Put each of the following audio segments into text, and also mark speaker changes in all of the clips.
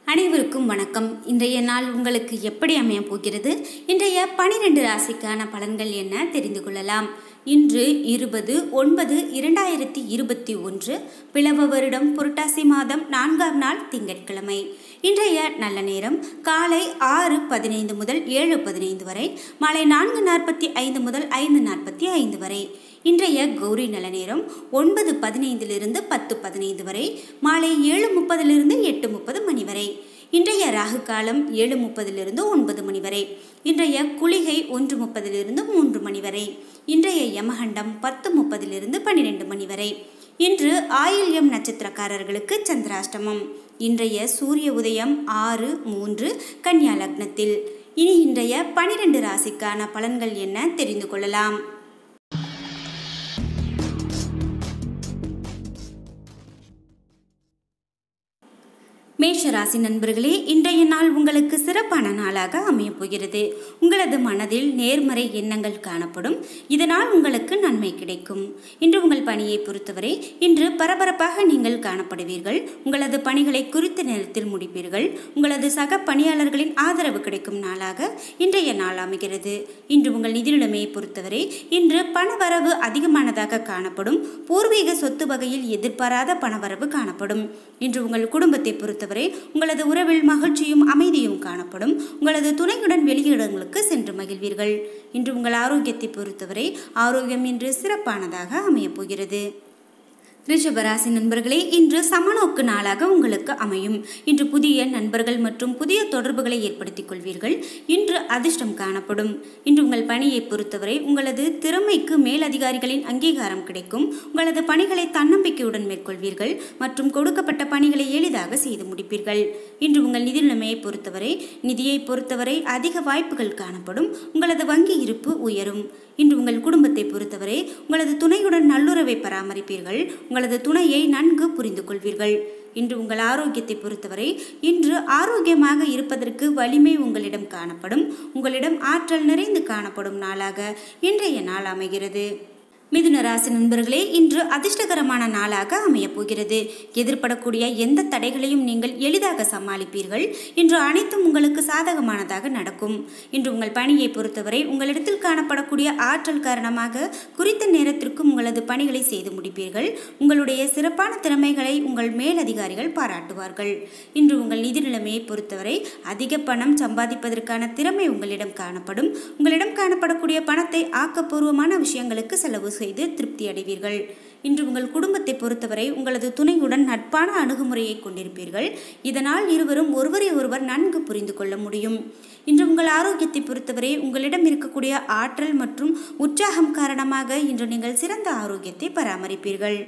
Speaker 1: அனைவருக்கும் வணக்கம் இன்றைய நாள் உங்களுக்கு எப்படி அமைய போகிறது இன்றைய பனிரெண்டு ராசிக்கான பலன்கள் என்ன தெரிந்து கொள்ளலாம் இன்று இருபது ஒன்பது இரண்டாயிரத்தி இருபத்தி ஒன்று பிளவ வருடம் புரட்டாசி மாதம் நான்காம் நாள் திங்கட்கிழமை இன்றைய நல்ல நேரம் காலை ஆறு பதினைந்து முதல் ஏழு பதினைந்து வரை மாலை நான்கு நாற்பத்தி ஐந்து முதல் ஐந்து நாற்பத்தி ஐந்து வரை இன்றைய கௌரி நல்ல நேரம் ஒன்பது பதினைந்திலிருந்து பத்து பதினைந்து வரை மாலை ஏழு முப்பதிலிருந்து எட்டு முப்பது மணி வரை இன்றைய ராகு காலம் ஏழு முப்பதிலிருந்து ஒன்பது மணி வரை இன்றைய குளிகை ஒன்று முப்பதிலிருந்து மூன்று மணி வரை இன்றைய யமகண்டம் பத்து முப்பதிலிருந்து பன்னிரெண்டு மணி வரை இன்று ஆயில்யம் நட்சத்திரக்காரர்களுக்கு சந்திராஷ்டமம் இன்றைய சூரிய உதயம் ஆறு மூன்று கன்னியா லக்னத்தில் இனி இன்றைய பனிரெண்டு ராசிக்கான பலன்கள் என்ன தெரிந்து கொள்ளலாம் மேஷ ராசி நண்பர்களே இன்றைய நாள் உங்களுக்கு சிறப்பான நாளாக அமையப் போகிறது உங்களது மனதில் நேர்மறை எண்ணங்கள் காணப்படும் இதனால் உங்களுக்கு நன்மை கிடைக்கும் இன்று உங்கள் பணியை பொறுத்தவரை இன்று பரபரப்பாக நீங்கள் காணப்படுவீர்கள் உங்களது பணிகளை குறித்த நேரத்தில் முடிப்பீர்கள் உங்களது சக பணியாளர்களின் ஆதரவு கிடைக்கும் நாளாக இன்றைய நாள் அமைகிறது இன்று உங்கள் நிதி நிலைமையை பொறுத்தவரை இன்று பணவரவு அதிகமானதாக காணப்படும் பூர்வீக சொத்து வகையில் எதிர்பாராத பணவரவு காணப்படும் இன்று உங்கள் குடும்பத்தை பொறுத்தவரை உங்களது உறவில் மகிழ்ச்சியும் அமைதியும் காணப்படும் உங்களது துணையுடன் வெளியிடங்களுக்கு சென்று மகிழ்வீர்கள் இன்று உங்கள் ஆரோக்கியத்தை பொறுத்தவரை ஆரோக்கியம் இன்று சிறப்பானதாக அமையப் போகிறது ரிஷபராசி நண்பர்களே இன்று சமநோக்கு நாளாக உங்களுக்கு அமையும் இன்று புதிய நண்பர்கள் மற்றும் புதிய தொடர்புகளை ஏற்படுத்திக் கொள்வீர்கள் இன்று அதிர்ஷ்டம் காணப்படும் இன்று உங்கள் பணியை பொறுத்தவரை உங்களது திறமைக்கு மேலதிகாரிகளின் அங்கீகாரம் கிடைக்கும் உங்களது பணிகளை தன்னம்பிக்கையுடன் மேற்கொள்வீர்கள் மற்றும் கொடுக்கப்பட்ட பணிகளை எளிதாக செய்து முடிப்பீர்கள் இன்று உங்கள் நிதி நிலைமையை பொறுத்தவரை நிதியை பொறுத்தவரை அதிக வாய்ப்புகள் காணப்படும் உங்களது வங்கி இருப்பு உயரும் இன்று உங்கள் குடும்பத்தை பொறுத்தவரை உங்களது துணையுடன் நல்லுறவை பராமரிப்பீர்கள் உங்களது துணையை நன்கு புரிந்து கொள்வீர்கள் இன்று உங்கள் ஆரோக்கியத்தை பொறுத்தவரை இன்று ஆரோக்கியமாக இருப்பதற்கு வலிமை உங்களிடம் காணப்படும் உங்களிடம் ஆற்றல் நிறைந்து காணப்படும் நாளாக இன்றைய நாள் அமைகிறது மிதுன ராசி நண்பர்களே இன்று அதிர்ஷ்டகரமான நாளாக அமையப் போகிறது எதிர்படக்கூடிய எந்த தடைகளையும் நீங்கள் எளிதாக சமாளிப்பீர்கள் இன்று அனைத்தும் உங்களுக்கு சாதகமானதாக நடக்கும் இன்று உங்கள் பணியை பொறுத்தவரை உங்களிடத்தில் காணப்படக்கூடிய ஆற்றல் காரணமாக குறித்த நேரத்திற்கும் உங்களது பணிகளை செய்து முடிப்பீர்கள் உங்களுடைய சிறப்பான திறமைகளை உங்கள் மேலதிகாரிகள் பாராட்டுவார்கள் இன்று உங்கள் நிதி நிலைமையை பொறுத்தவரை அதிக பணம் சம்பாதிப்பதற்கான திறமை உங்களிடம் காணப்படும் உங்களிடம் காணப்படக்கூடிய பணத்தை ஆக்கப்பூர்வமான விஷயங்களுக்கு செலவு செய்து திருப்தி அடைவீர்கள் இன்று உங்கள் குடும்பத்தை பொறுத்தவரை உங்களது துணையுடன் நட்பான அணுகுமுறையை கொண்டிருப்பீர்கள் இதனால் இருவரும் ஒருவரை ஒருவர் நன்கு புரிந்து கொள்ள முடியும் இன்று உங்கள் ஆரோக்கியத்தை பொறுத்தவரை உங்களிடம் இருக்கக்கூடிய ஆற்றல் மற்றும் உற்சாகம் காரணமாக இன்று நீங்கள் சிறந்த ஆரோக்கியத்தை பராமரிப்பீர்கள்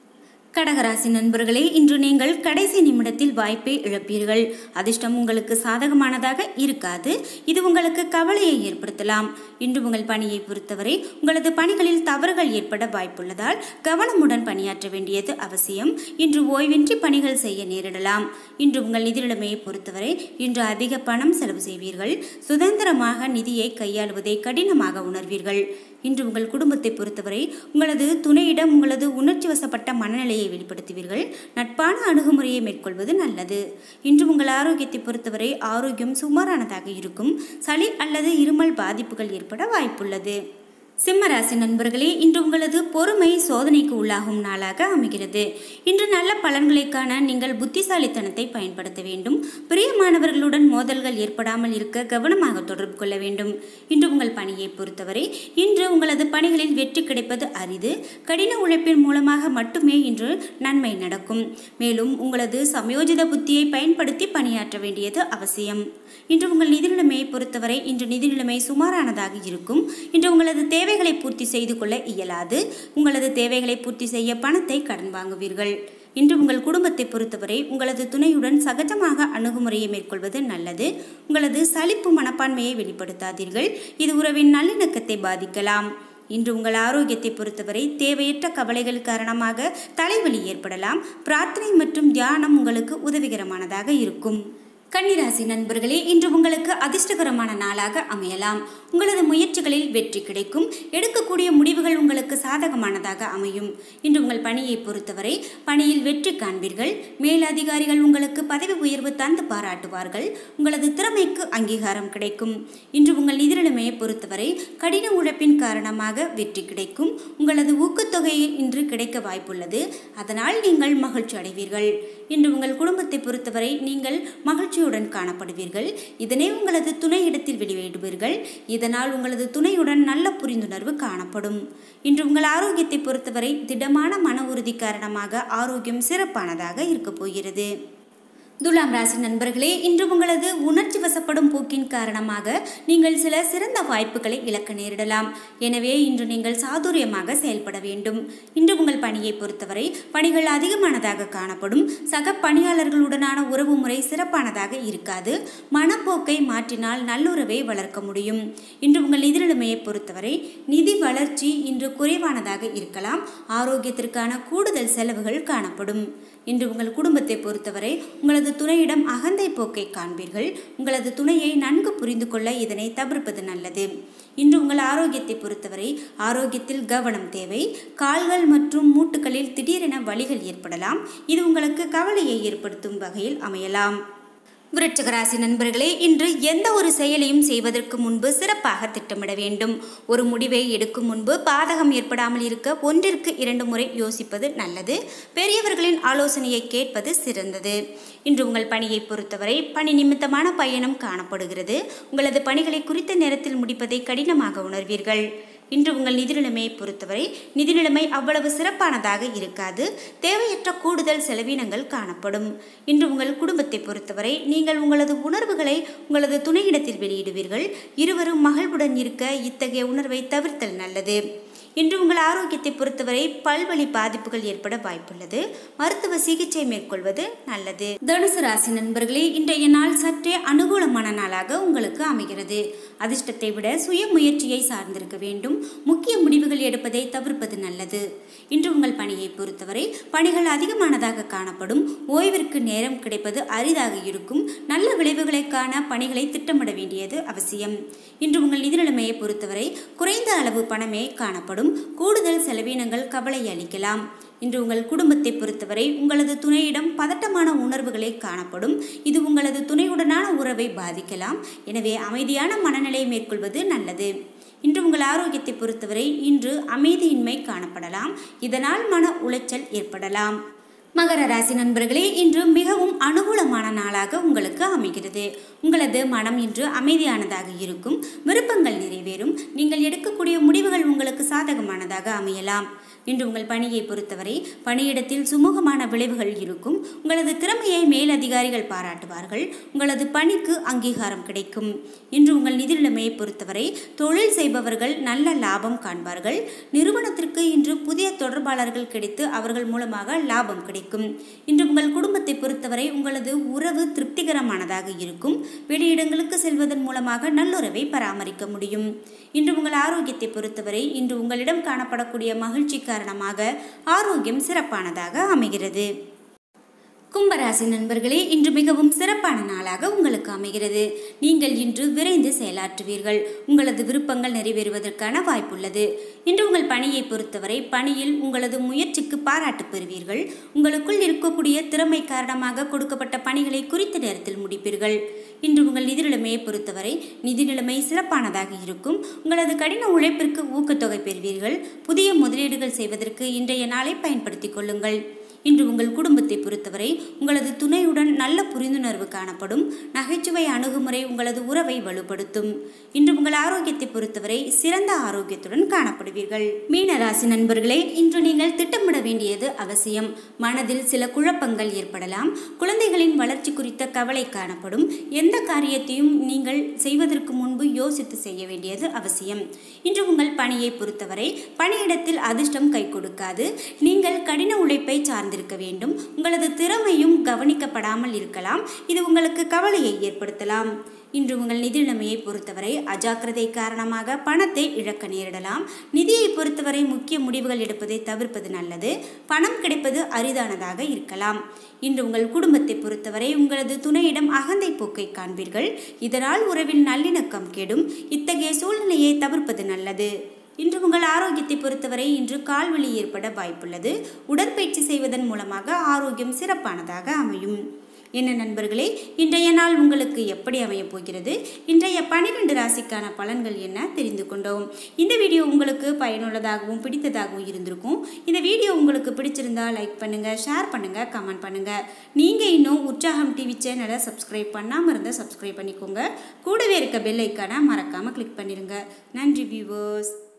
Speaker 1: கடகராசி நண்பர்களே இன்று நீங்கள் கடைசி நிமிடத்தில் வாய்ப்பை இழப்பீர்கள் அதிர்ஷ்டம் உங்களுக்கு சாதகமானதாக இருக்காது இது உங்களுக்கு கவலையை ஏற்படுத்தலாம் இன்று உங்கள் பணியை பொறுத்தவரை உங்களது பணிகளில் தவறுகள் ஏற்பட வாய்ப்புள்ளதால் கவனமுடன் பணியாற்ற வேண்டியது அவசியம் இன்று ஓய்வின்றி பணிகள் செய்ய நேரிடலாம் இன்று உங்கள் நிதி நிலைமையை பொறுத்தவரை இன்று அதிக பணம் செலவு செய்வீர்கள் சுதந்திரமாக நிதியை கையாளுவதை கடினமாக உணர்வீர்கள் இன்று உங்கள் குடும்பத்தை பொறுத்தவரை உங்களது துணையிடம் உங்களது உணர்ச்சி வசப்பட்ட மனநிலையை வெளிப்படுத்துவீர்கள் நட்பான அணுகுமுறையை மேற்கொள்வது நல்லது இன்று உங்கள் ஆரோக்கியத்தை பொறுத்தவரை ஆரோக்கியம் சுமாரானதாக இருக்கும் சளி அல்லது இருமல் பாதிப்புகள் ஏற்பட வாய்ப்புள்ளது சிம்மராசி நண்பர்களே இன்று உங்களது பொறுமை சோதனைக்கு உள்ளாகும் நாளாக அமைகிறது இன்று நல்ல பலன்களை காண நீங்கள் புத்திசாலித்தனத்தை பயன்படுத்த வேண்டும் பிரியமானவர்களுடன் மோதல்கள் ஏற்படாமல் இருக்க கவனமாக தொடர்பு கொள்ள வேண்டும் இன்று உங்கள் பணியை பொறுத்தவரை இன்று உங்களது பணிகளில் வெற்றி கிடைப்பது அரிது கடின உழைப்பின் மூலமாக மட்டுமே இன்று நன்மை நடக்கும் மேலும் உங்களது சமயோஜித புத்தியை பயன்படுத்தி பணியாற்ற வேண்டியது அவசியம் இன்று உங்கள் நிதி நிலைமையை பொறுத்தவரை இன்று நிதி நிலைமை சுமாரானதாக இருக்கும் இன்று உங்களது தேவைகளை பூர்த்தி செய்து கொள்ள இயலாது உங்களது தேவைகளை பூர்த்தி செய்ய பணத்தை கடன் வாங்குவீர்கள் இன்று உங்கள் குடும்பத்தை பொறுத்தவரை உங்களது துணையுடன் சகஜமாக அணுகுமுறையை மேற்கொள்வது நல்லது உங்களது சலிப்பு மனப்பான்மையை வெளிப்படுத்தாதீர்கள் இது உறவின் நல்லிணக்கத்தை பாதிக்கலாம் இன்று உங்கள் ஆரோக்கியத்தை பொறுத்தவரை தேவையற்ற கவலைகள் காரணமாக தலைவலி ஏற்படலாம் பிரார்த்தனை மற்றும் தியானம் உங்களுக்கு உதவிகரமானதாக இருக்கும் கன்னிராசி நண்பர்களே இன்று உங்களுக்கு அதிர்ஷ்டகரமான நாளாக அமையலாம் உங்களது முயற்சிகளில் வெற்றி கிடைக்கும் எடுக்கக்கூடிய முடிவுகள் உங்களுக்கு சாதகமானதாக அமையும் இன்று உங்கள் பணியை பொறுத்தவரை பணியில் வெற்றி காண்பீர்கள் மேலதிகாரிகள் உங்களுக்கு பதவி உயர்வு தந்து பாராட்டுவார்கள் உங்களது திறமைக்கு அங்கீகாரம் கிடைக்கும் இன்று உங்கள் நிதி நிலைமையை பொறுத்தவரை கடின உழைப்பின் காரணமாக வெற்றி கிடைக்கும் உங்களது ஊக்கத்தொகை இன்று கிடைக்க வாய்ப்புள்ளது அதனால் நீங்கள் மகிழ்ச்சி அடைவீர்கள் இன்று உங்கள் குடும்பத்தை பொறுத்தவரை நீங்கள் மகிழ்ச்சியுடன் காணப்படுவீர்கள் இதனை உங்களது துணையிடத்தில் வெளியிடுவீர்கள் இதனால் உங்களது துணையுடன் நல்ல புரிந்துணர்வு காணப்படும் இன்று உங்கள் ஆரோக்கியத்தை பொறுத்தவரை திடமான மன உறுதி காரணமாக ஆரோக்கியம் சிறப்பானதாக இருக்கப் போகிறது துலாம் ராசி நண்பர்களே இன்று உங்களது உணர்ச்சி வசப்படும் போக்கின் காரணமாக நீங்கள் சில சிறந்த வாய்ப்புகளை இழக்க நேரிடலாம் எனவே இன்று நீங்கள் சாதுரியமாக செயல்பட வேண்டும் இன்று உங்கள் பணியை பொறுத்தவரை பணிகள் அதிகமானதாக காணப்படும் சக பணியாளர்களுடனான உறவு முறை சிறப்பானதாக இருக்காது மனப்போக்கை மாற்றினால் நல்லுறவை வளர்க்க முடியும் இன்று உங்கள் நிதி நிலைமையை பொறுத்தவரை நிதி வளர்ச்சி இன்று குறைவானதாக இருக்கலாம் ஆரோக்கியத்திற்கான கூடுதல் செலவுகள் காணப்படும் இன்று உங்கள் குடும்பத்தை பொறுத்தவரை உங்களது துணையிடம் அகந்தை போக்கை காண்பீர்கள் உங்களது துணையை நன்கு புரிந்து கொள்ள இதனை தவிர்ப்பது நல்லது இன்று உங்கள் ஆரோக்கியத்தை பொறுத்தவரை ஆரோக்கியத்தில் கவனம் தேவை கால்கள் மற்றும் மூட்டுகளில் திடீரென வலிகள் ஏற்படலாம் இது உங்களுக்கு கவலையை ஏற்படுத்தும் வகையில் அமையலாம் விருட்சக ராசி நண்பர்களே இன்று எந்த ஒரு செயலையும் செய்வதற்கு முன்பு சிறப்பாக திட்டமிட வேண்டும் ஒரு முடிவை எடுக்கும் முன்பு பாதகம் ஏற்படாமல் இருக்க ஒன்றிற்கு இரண்டு முறை யோசிப்பது நல்லது பெரியவர்களின் ஆலோசனையை கேட்பது சிறந்தது இன்று உங்கள் பணியை பொறுத்தவரை பணி நிமித்தமான பயணம் காணப்படுகிறது உங்களது பணிகளை குறித்த நேரத்தில் முடிப்பதை கடினமாக உணர்வீர்கள் இன்று உங்கள் நிதி நிலைமையை பொறுத்தவரை நிதி நிலைமை அவ்வளவு சிறப்பானதாக இருக்காது தேவையற்ற கூடுதல் செலவினங்கள் காணப்படும் இன்று உங்கள் குடும்பத்தை பொறுத்தவரை நீங்கள் உங்களது உணர்வுகளை உங்களது துணையிடத்தில் வெளியிடுவீர்கள் இருவரும் மகிழ்வுடன் இருக்க இத்தகைய உணர்வை தவிர்த்தல் நல்லது இன்று உங்கள் ஆரோக்கியத்தை பொறுத்தவரை பல்வழி பாதிப்புகள் ஏற்பட வாய்ப்புள்ளது மருத்துவ சிகிச்சை மேற்கொள்வது நல்லது தனுசு ராசி நண்பர்களே இன்றைய நாள் சற்றே அனுகூலமான நாளாக உங்களுக்கு அமைகிறது அதிர்ஷ்டத்தை விட சுய முயற்சியை சார்ந்திருக்க வேண்டும் முக்கிய முடிவுகள் எடுப்பதை தவிர்ப்பது நல்லது இன்று உங்கள் பணியை பொறுத்தவரை பணிகள் அதிகமானதாக காணப்படும் ஓய்விற்கு நேரம் கிடைப்பது அரிதாக இருக்கும் நல்ல விளைவுகளை காண பணிகளை திட்டமிட வேண்டியது அவசியம் இன்று உங்கள் நிதி நிலைமையை பொறுத்தவரை குறைந்த அளவு பணமே காணப்படும் கூடுதல் செலவினங்கள் கவலை அளிக்கலாம் இன்று உங்கள் குடும்பத்தை பொறுத்தவரை உங்களது துணையிடம் பதட்டமான உணர்வுகளை காணப்படும் இது உங்களது துணையுடனான உறவை பாதிக்கலாம் எனவே அமைதியான மனநிலையை மேற்கொள்வது நல்லது இன்று உங்கள் ஆரோக்கியத்தை பொறுத்தவரை இன்று அமைதியின்மை காணப்படலாம் இதனால் மன உளைச்சல் ஏற்படலாம் மகர ராசி நண்பர்களே இன்று மிகவும் அனுகூலமான நாளாக உங்களுக்கு அமைகிறது உங்களது மனம் இன்று அமைதியானதாக இருக்கும் விருப்பங்கள் நிறைவேறும் நீங்கள் எடுக்கக்கூடிய முடிவுகள் உங்களுக்கு சாதகமானதாக அமையலாம் இன்று உங்கள் பணியை பொறுத்தவரை பணியிடத்தில் சுமூகமான விளைவுகள் இருக்கும் உங்களது திறமையை மேலதிகாரிகள் பாராட்டுவார்கள் உங்களது பணிக்கு அங்கீகாரம் கிடைக்கும் இன்று உங்கள் நிதி நிலைமையை பொறுத்தவரை தொழில் செய்பவர்கள் நல்ல லாபம் காண்பார்கள் நிறுவனத்திற்கு இன்று புதிய தொடர்பாளர்கள் கிடைத்து அவர்கள் மூலமாக லாபம் கிடைக்கும் இன்று உங்கள் குடும்பத்தை பொறுத்தவரை உங்களது உறவு திருப்திகரமானதாக இருக்கும் வெளியிடங்களுக்கு செல்வதன் மூலமாக நல்லுறவை பராமரிக்க முடியும் இன்று உங்கள் ஆரோக்கியத்தை பொறுத்தவரை இன்று உங்களிடம் காணப்படக்கூடிய மகிழ்ச்சி காரணமாக ஆரோக்கியம் சிறப்பானதாக அமைகிறது கும்பராசி நண்பர்களே இன்று மிகவும் சிறப்பான நாளாக உங்களுக்கு அமைகிறது நீங்கள் இன்று விரைந்து செயலாற்றுவீர்கள் உங்களது விருப்பங்கள் நிறைவேறுவதற்கான வாய்ப்புள்ளது இன்று உங்கள் பணியை பொறுத்தவரை பணியில் உங்களது முயற்சிக்கு பாராட்டு பெறுவீர்கள் உங்களுக்குள் இருக்கக்கூடிய திறமை காரணமாக கொடுக்கப்பட்ட பணிகளை குறித்த நேரத்தில் முடிப்பீர்கள் இன்று உங்கள் நிதி நிலைமையை பொறுத்தவரை நிதி நிலைமை சிறப்பானதாக இருக்கும் உங்களது கடின உழைப்பிற்கு ஊக்கத்தொகை பெறுவீர்கள் புதிய முதலீடுகள் செய்வதற்கு இன்றைய நாளை பயன்படுத்திக் கொள்ளுங்கள் இன்று உங்கள் குடும்பத்தை பொறுத்தவரை உங்களது துணையுடன் நல்ல புரிந்துணர்வு காணப்படும் நகைச்சுவை அணுகுமுறை உங்களது உறவை வலுப்படுத்தும் இன்று உங்கள் ஆரோக்கியத்தை பொறுத்தவரை சிறந்த ஆரோக்கியத்துடன் காணப்படுவீர்கள் மீன ராசி நண்பர்களே இன்று நீங்கள் திட்டமிட வேண்டியது அவசியம் மனதில் சில குழப்பங்கள் ஏற்படலாம் குழந்தைகளின் வளர்ச்சி குறித்த கவலை காணப்படும் எந்த காரியத்தையும் நீங்கள் செய்வதற்கு முன்பு யோசித்து செய்ய வேண்டியது அவசியம் இன்று உங்கள் பணியை பொறுத்தவரை பணியிடத்தில் அதிர்ஷ்டம் கை கொடுக்காது நீங்கள் கடின உழைப்பை சார்ந்து சார்ந்திருக்க வேண்டும் உங்களது திறமையும் கவனிக்கப்படாமல் இருக்கலாம் இது உங்களுக்கு கவலையை ஏற்படுத்தலாம் இன்று உங்கள் நிதி நிலைமையை பொறுத்தவரை அஜாக்கிரதை காரணமாக பணத்தை இழக்க நேரிடலாம் நிதியை பொறுத்தவரை முக்கிய முடிவுகள் எடுப்பதை தவிர்ப்பது நல்லது பணம் கிடைப்பது அரிதானதாக இருக்கலாம் இன்று உங்கள் குடும்பத்தை பொறுத்தவரை உங்களது துணையிடம் அகந்தை போக்கை காண்பீர்கள் இதனால் உறவில் நல்லிணக்கம் கெடும் இத்தகைய சூழ்நிலையை தவிர்ப்பது நல்லது இன்று உங்கள் ஆரோக்கியத்தை பொறுத்தவரை இன்று கால்வலி ஏற்பட வாய்ப்புள்ளது உடற்பயிற்சி செய்வதன் மூலமாக ஆரோக்கியம் சிறப்பானதாக அமையும் என்ன நண்பர்களே இன்றைய நாள் உங்களுக்கு எப்படி அமையப் போகிறது இன்றைய பனிரெண்டு ராசிக்கான பலன்கள் என்ன தெரிந்து கொண்டோம் இந்த வீடியோ உங்களுக்கு பயனுள்ளதாகவும் பிடித்ததாகவும் இருந்திருக்கும் இந்த வீடியோ உங்களுக்கு பிடிச்சிருந்தா லைக் பண்ணுங்க ஷேர் பண்ணுங்க கமெண்ட் பண்ணுங்க நீங்க இன்னும் உற்சாகம் டிவி சேனலை சப்ஸ்கிரைப் பண்ணாமல் இருந்தால் சப்ஸ்கிரைப் பண்ணிக்கோங்க கூடவே இருக்க பெல் ஐக்கானை மறக்காம கிளிக் பண்ணிருங்க நன்றி வியூவர்ஸ்